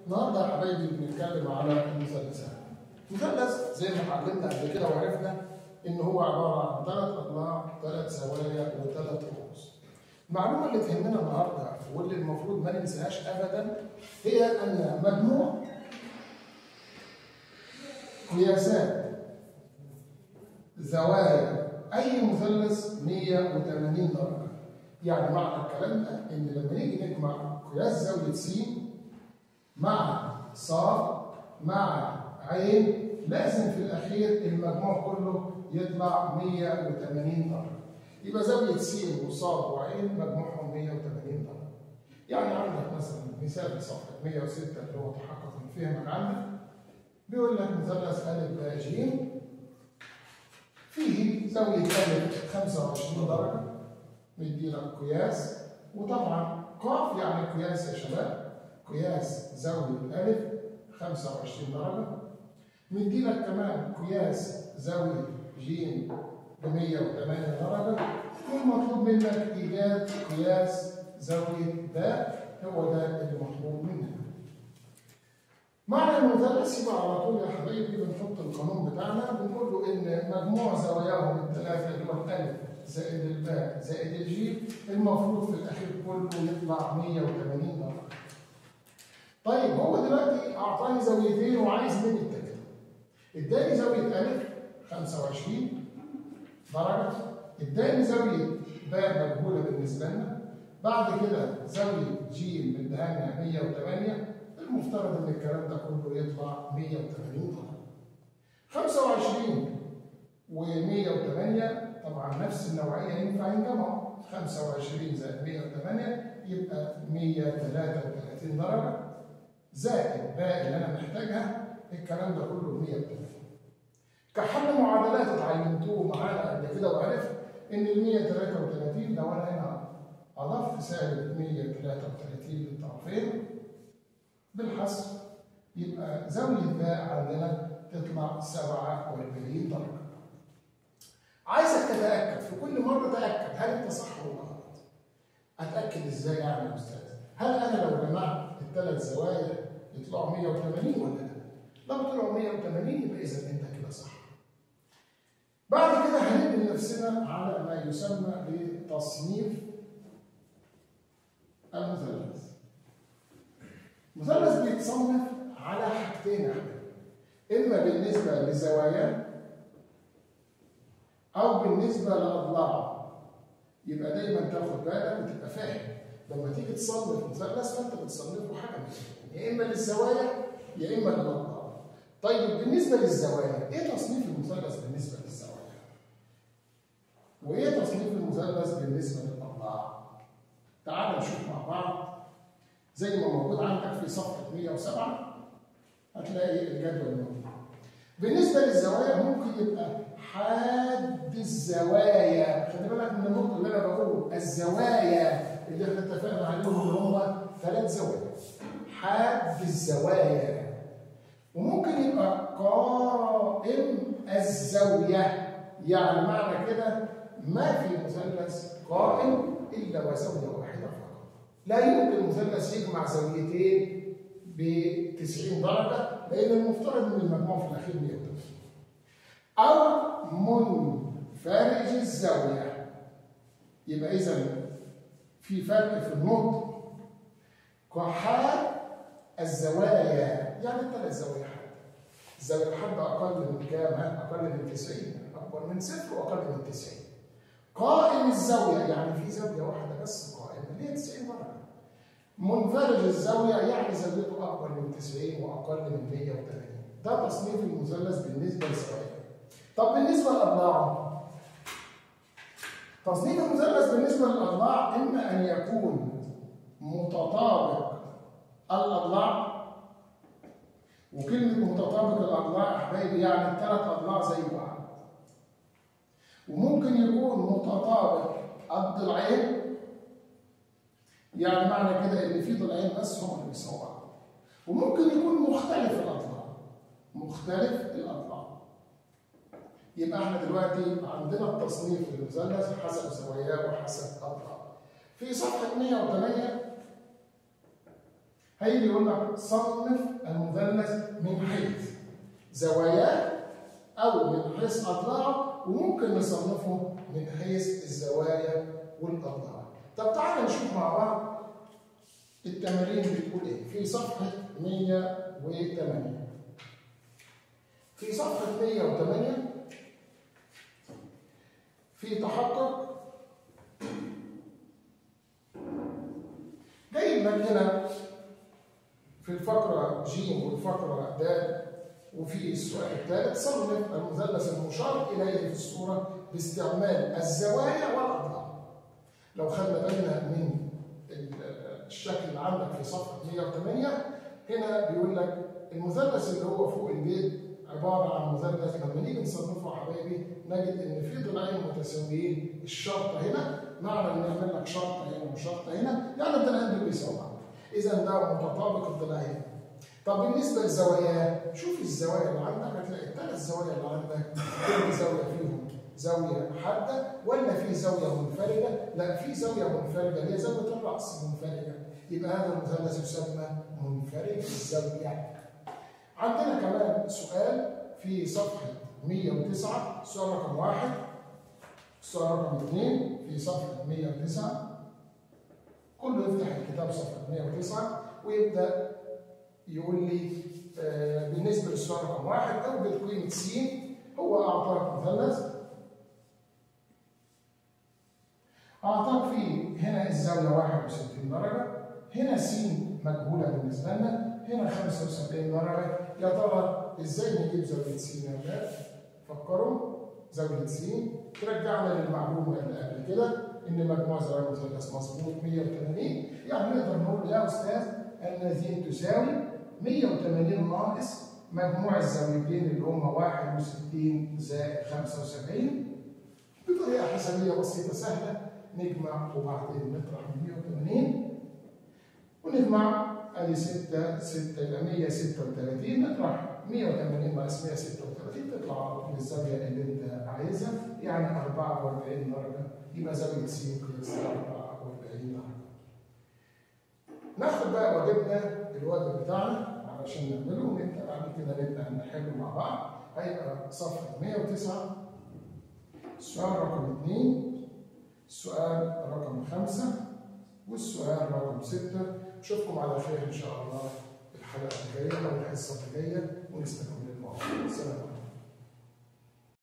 النهارده يا حبايبي بنتكلم على المثلثات. مثلث زي ما اتعلمنا قبل كده وعرفنا ان هو عباره عن ثلاث اضلاع، ثلاث زوايا وثلاث رؤوس. المعلومه اللي تهمنا النهارده واللي المفروض ما ننساهاش ابدا هي ان مجموع قياسات زوايا اي مثلث 180 درجه. يعني معنى الكلام ده ان لما نيجي نجمع قياس زاويه س مع ص مع عين لازم في الاخير المجموع كله يطلع 180 درجه. يبقى زاويه س وص وعين مجموعهم 180 درجه. يعني عندك مثلا مثال في صفحه 106 اللي هو تحقق من فهمك عندك بيقول لك مثلث ا ب ج فيه زاويه ا 25 درجه مدينا قياس وطبعا ق يعني قياس يا شباب قياس زاويه ا 25 درجه مدي لك كمان قياس زاويه ج ب 108 درجه والمطلوب منك ايجاد قياس زاويه ب هو ده اللي مطلوب منك معنى المثلث يبقى على طول يا حبايبي بنحط القانون بتاعنا بنقول له ان مجموع زواياهم الثلاثه اللي هو الالف زائد الباء زائد الجيم المفروض في الاخير كله يطلع 180 درجه. طيب هو دلوقتي اعطاني زاويتين وعايز مني التكامل. اداني زاويه الف 25 درجه، اداني زاويه باء مجهوله بالنسبه لنا، بعد كده زاويه ج مديها لنا 108 المفترض ان الكلام ده كله يطلع 180 درجه. 25 و108 طبعا نفس النوعيه ينفع ينجمعوا 25 زائد 108 يبقى 133 درجه زائد باقي اللي انا محتاجها الكلام ده كله 180 كحل معادلات اتعلمتوه معانا قبل كده وعرفت ان ال 133 لو انا هنا اضفت سالب 133 للطرفين بالحسب يبقى زاويه باء عندنا تطلع 47 درجه عايزك تتاكد في كل مره تاكد هل انت صح ولا غلط اتاكد ازاي يعني يا استاذ هل انا لو جمعت الثلاث زوايا يطلعوا 180 ولا لا لو طلعوا 180 يبقى اذا انت كده صح بعد كده هنبني نفسنا على ما يسمى بتصنيف المثلث المثلث بيتصنف على حاجتين يا حبيبي اما بالنسبه لزواياه او بالنسبه لاضلاعه يبقى دايما تاخد بالك وتبقى فاهم لما تيجي تصنف مثلث فانت بتصنفه حاجه من يا اما للزوايا يا اما للاضلاع طيب بالنسبه للزوايا ايه تصنيف المثلث بالنسبه للزوايا وايه تصنيف المثلث بالنسبه للاضلاع تعال نشوف مع بعض زي ما موجود عندك في صفحه 107 هتلاقي الجدول موجود بالنسبه للزوايا ممكن يبقى حاد الزوايا خلي بالك من النقطه اللي انا بقوله الزوايا اللي احنا اتفقنا عليهم اللي هم ثلاث زوايا حاد الزوايا وممكن يبقى قائم الزاويه يعني معنى كده ما في مثلث قائم الا وزاويه واحده فقط لا يمكن المثلث يجمع زاويتين ب 90 درجه لان المفترض ان المجموع في الاخير 180 أو منفرج الزاوية يبقى إذا في فرق في النطق كحال الزوايا يعني الثلاث زوايا حد الزاوية الحد أقل من كام؟ أقل من 90 أكبر من صفر وأقل من 90 قائم الزاوية يعني في زاوية واحدة بس قائمة اللي هي 90 درجة منفرج الزاوية يعني زاويته أكبر من 90 وأقل من 180 ده تصنيف المثلث بالنسبة للزوايا طب بالنسبة للأضلاع تصنيف المثلث بالنسبة للأضلاع إما أن يكون متطابق الأضلاع وكلمة متطابق الأضلاع يا حبايبي يعني الثلاث أضلاع زي بعض وممكن يكون متطابق الضلعين يعني معنى كده إن في ضلعين بس هم اللي بيساووا بعض وممكن يكون مختلف الأضلاع مختلف الأضلاع يبقى احنا دلوقتي عندنا التصنيف للمثلث حسب زواياه وحسب اضلاعه. في صفحه 108 هيجي يقول لك صنف المثلث من حيث زواياه او من حيث اضلاعه وممكن نصنفه من حيث الزوايا والاضلاع. طب تعالى نشوف مع بعض التمارين بتقول ايه في صفحه 108 في صفحه 108 في تحقق جايب لك هنا في الفقرة ج والفقرة د وفي السؤال الثالث صنف المثلث المشار إليه في الصورة باستعمال الزوايا والأضلاع. لو خدنا بالنا من الشكل اللي عندك في صفحة 108 هنا بيقول لك المثلث اللي هو فوق البيت عبارة عن مثلث لما نيجي نصنفه يا حبايبي نجد إن في ضلعين متساويين الشرطة هنا معنى إن نعمل لك شرطة هنا وشرطة هنا يعني الضلعين دول بيساووا بعض. إذا ده متطابق الضلعين. طب بالنسبة للزوايا شوف الزوايا اللي عندك هتلاقي الثلاث زوايا اللي عندك كل زاوية فيهم زاوية حادة ولا في زاوية منفردة؟ لا في زاوية منفردة اللي هي زاوية الرأس منفردة يبقى هذا المثلث يسمى منفرد الزاوية. عندنا كمان سؤال في صفحة 109 سؤال رقم واحد سؤال رقم اثنين في صفحة 109 كله يفتح الكتاب صفحة 109 ويبدأ يقول لي آه بالنسبة للسؤال رقم واحد أوجد قيمة س هو أعطاك مثلث أعطاك فيه هنا الزاوية 61 درجة هنا س مجهولة بالنسبة لنا هنا 75 درجة يا ترى إزاي نجيب زاوية س يا ولاد؟ فكروا زاوية س ترجعنا للمعلومة اللي قبل كده إن مجموع زوايا المثلث مظبوط 180 يعني نقدر نقول يا أستاذ أن س تساوي 180 ناقص مجموع الزاويتين اللي هم 61 زائد 75 بطريقه حسابيه بسيطه سهله نجمع وبعدين نطرح من 180 ونجمع ادي 6 6 يبقى 136 نطرح 180 ناقص 136 تطلع على طول الزاويه اللي انت عايزها يعني 44 درجه يبقى زاويه س قياس 44 درجه. ناخد بقى واجبنا الواجب بتاعنا علشان نعمله ونبدا بعد كده نبدا نحله مع بعض هيبقى صفحه 109 السؤال رقم 2 السؤال رقم 5 والسؤال رقم 6 اشوفكم على خير ان شاء الله الحلقه الجايه او الحصه الجايه ونستكمل الموضوع سلام